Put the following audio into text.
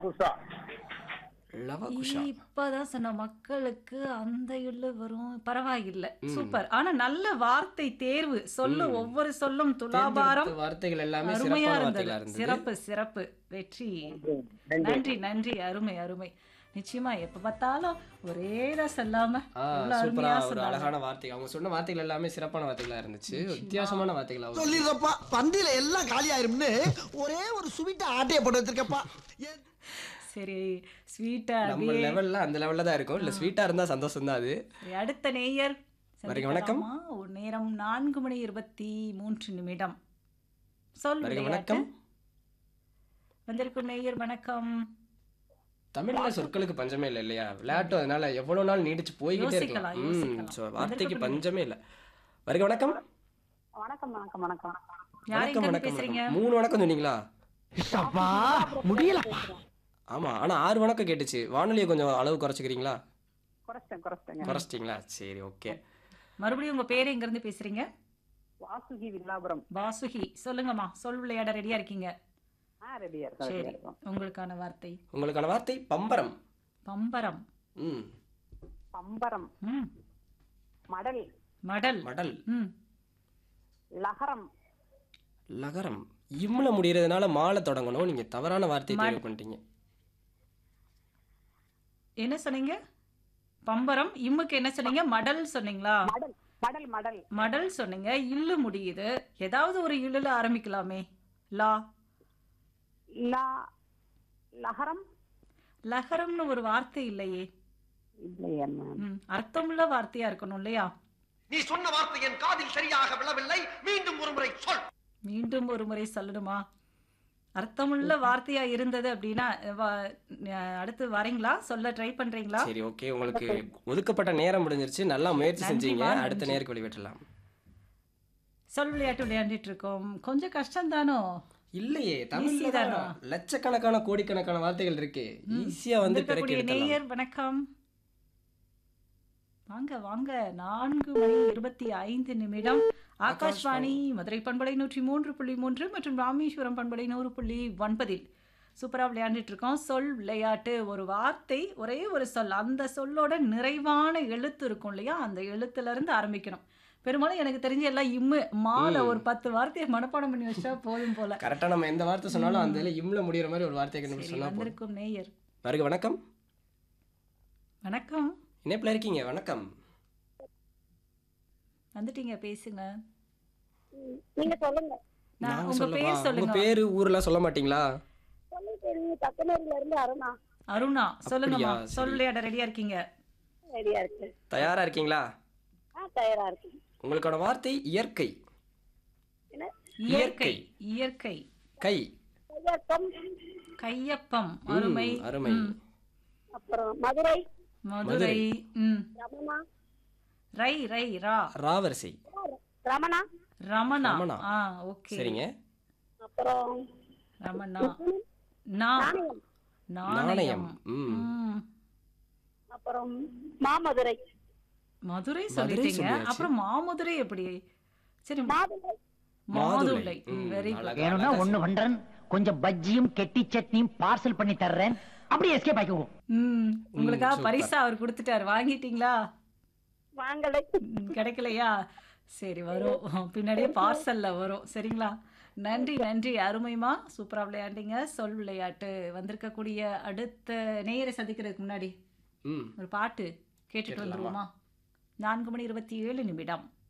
குஷா லவகுஷா இப்பதான் சொன்ன மக்களுக்கு அந்த இல்லு வரும் பரவாயில்லை சூப்பர் ஆனா நல்ல வார்த்தை தேர்வு சொல்லு ஒவ்வொரு சொல்லும் துலாபாரம் தேர்ந்தெடுத்த வார்த்தைகள் எல்லாமே அருமையா சிறப்பான இருந்தது வார்த்தைகளா இருந்தது சிறப்பு சிறப்பு வெற்றி நன்றி நன்றி நன்றி அருமை அருமை நிச்சயமா எப்ப பார்த்தாலும் ஒரே தான் சொல்லாம ஆ இவ்வளவு சூப்பரா அருமையா ஒரு சொன்னாங்க. அழகான வார்த்தைகள் அவங்க சொன்ன வார்த்தைகள் எல்லாமே சிறப்பான வார்த்தைகளா இருந்துச்சு வித்தியாசமான வார்த்தைகளா இருந்துச்சு. சொல்லிடுறப்பா பந்தியில எல்லாம் காலியாயிரும்னு ஒரே ஒரு சுவீட்டை ஆட்டைய போட்டு வச்சிருக்கப்பா ஏன் சரி ஸ்வீட்டா நம்ம அப்படியே லெவல்ல அந்த லெவல்ல தான் இருக்கும் இல்ல ஸ்வீட்டா இருந்தா சந்தோஷம் தான் அது சரி, அடுத்த நேயர் வருக, வணக்கம். சந்திக்கலாமா? ஒரு நேரம் நான்கு மணி இருபத்தி மூன்று நிமிடம் சொல் வருக விளையாட்டு. வணக்கம் வந்திருக்கும் நேயர் வணக்கம் தமிழ்ல சொற்களுக்கு பஞ்சமே இல்லை இல்லையா விளையாட்டு அதனால எவ்வளவு நாள் நீடிச்சு போய்கிட்டே யோசிக்கலாம், இருக்கலாம் ம் யோசிக்கலாம். so வார்த்தைக்கு வந்திருக்கட்டும். பஞ்சமே இல்லை வருக வணக்கம் வணக்கம் வணக்கம் வணக்கம் யார் வணக்கம் எங்க வணக்கம் பேசுறீங்க வணக்கம். மூணு வணக்கம் சொன்னீங்களா அப்பா முடியல ஆமா ஆனா ஆறு வணக்கம் கேட்டுச்சு வானொலியை கொஞ்சம் அளவு குறைச்சிக்கிறீங்களா குறைச்சிட்டேன் குறைச்சிட்டேங்க குறைச்சிட்டீங்களா சரி ஓகே மறுபடியும் உங்க பேரு எங்க இருந்து பேசுறீங்க வாசுகி வில்லாபுரம் வாசுகி சொல்லுங்கம்மா சொல் விளையாட ரெடியா இருக்கீங்க ஆ ரெடியா இருக்கோம் சரி ரெடியா இருக்கோம் உங்களுக்கான வார்த்தை உங்களுக்கான வார்த்தை பம்பரம் பம்பரம் ம் பம்பரம் ம் மடல் மடல் மடல் ம் லகரம் லகரம் இம்ல முடியறதுனால மாலை தொடங்கணும் நீங்க தவறான வார்த்தையை மட- தேர்வு பண்ணிட்டீங்க என்ன சொன்னீங்க பம்பரம் இம்முக்கு என்ன சொன்னீங்க மடல் சொன்னீங்களா மடல் மடல் மடல் மடல் சொன்னீங்க இல்லு முடியுது ஏதாவது ஒரு இல்லுல ஆரம்பிக்கலாமே லா லா லகரம் லகரம்னு ஒரு வார்த்தை இல்லையே இல்லையா மேம் ம் அர்த்தமுள்ள வார்த்தையா இருக்கணும் இல்லையா நீ சொன்ன வார்த்தை என் காதில் சரியாக விழவில்லை மீண்டும் ஒரு முறை சொல் மீண்டும் ஒரு முறை சொல்லணுமா அர்த்தமுள்ள வார்த்தையா இருந்தது அப்படின்னா வ- அஹ் அடுத்து வரீங்களா சொல்ல ட்ரை பண்றீங்களா சரி ஓகே உங்களுக்கு ஒதுக்கப்பட்ட நேரம் முடிஞ்சிருச்சு நல்லா முயற்சி நன்றிம்மா, செஞ்சீங்க நன்றி. அடுத்த நேருக்கு வெளிவிட்டலாம் சொல் விளையாட்டு விளையாண்டுட்டு இருக்கோம் கொஞ்சம் கஷ்டம்தானோ இல்லையே தமிழ்ல Easy தானா? தான் லட்சக்கணக்கான கோடிக்கணக்கான வார்த்தைகள் இருக்கு ஈஸியா வந்து பிறக்கி வந்திருக்கக்கூடிய எடுத்துடலாம் நேயர் வணக்கம் வாங்க வாங்க நான்கு மணி இருபத்தி ஐந்து நிமிடம் ஆகாஷ்வாணி மதுரை பண்பலை நூற்றி மூன்று புள்ளி மூன்று மற்றும் ராமேஸ்வரம் பண்பலை நூறு புள்ளி ஒன்பதில் சூப்பரா விளையாண்டுட்டு இருக்கோம் சொல் விளையாட்டு ஒரு வார்த்தை ஒரே ஒரு சொல் அந்த சொல்லோட நிறைவான எழுத்து இருக்கும் இல்லையா அந்த எழுத்துல இருந்து ஆரம்பிக்கணும் பெரும்பாலும் எனக்கு தெரிஞ்ச எல்லாம் இம்மு மால ஒரு பத்து வார்த்தையை மனப்பாடம் பண்ணி வச்சா போதும் போல கரெக்டா நம்ம எந்த வார்த்தை சொன்னாலும் அந்த இதுல இம்ல முடியற மாதிரி ஒரு வார்த்தையை சரி கண்டுபிடிச்சு சொன்னா போதும் வந்திருக்கும் நேயர் வருக வணக்கம் வணக்கம் இணைப்புல இருக்கீங்க வணக்கம் வந்துட்டீங்க பேசுங்க நீங்க சொல்லுங்க நான் நாங்க உங்க சொல்லவா பேர் உங்க சொல்லுங்க பேரு ஊர்லாம் சொல்ல மாட்டீங்களா சொல்லுங்க தக்கனூர்ல இருந்து அருணா அருணா சொல்லுங்கம்மா அப்படியா? சொல் சரி. விளையாட ரெடியா இருக்கீங்க ரெடியா இருக்கு தயாரா இருக்கீங்களா ஆ தயாரா இருக்கு உங்களுக்கான வார்த்தை இயற்கை என்ன இயற்கை இயற்கை கை கையக்கம் கையப்பம் ம், அருமை அருமை ம், அப்புறம் மதுரை மதுரை ம் ரமணா ரை ரை ரா ராவரிசை ரமணா ரமணா ரமணா. ஆ ஓகே சரிங்க அப்புறம் ரமணா நா நாணயம் நாணயம் ம் ம், அப்புறம் மாமதுரை மதுரை மதுரை சொல்லிட்டீங்க சொல்லியாச்சு. அப்புறம் மாமதுரை எப்படி சரி மாதுளை மாதுளை ம், வெரி குட் அழகா, வேணும்னா அழகா ஒண்ணு பண்றேன் கொஞ்சம் பஜ்ஜியும் கெட்டி சட்னியும் பார்சல் பண்ணி தர்றேன் அப்படியே எஸ்கேப் ஆக்கிக்குவோம் ம் உங்களுக்காக சூப்பர். பரிசா அவர் கொடுத்துட்டாரு வாங்கிட்டீங்களா வாங்கலை ம், கிடைக்கலையா சரி வரும் பின்னாடியே பார்சல்ல வரும் சரிங்களா நன்றி நன்றி அருமைமா சூப்பரா விளையாண்டீங்க சொல் விளையாட்டு வந்திருக்கக்கூடிய அடுத்த நேயரை சந்திக்கிறதுக்கு முன்னாடி ம் ஒரு பாட்டு கேட்டுட்டு கேட்டுடலாமா? வந்துருவோமா நான்கு மணி இருபத்தி ஏழு நிமிடம்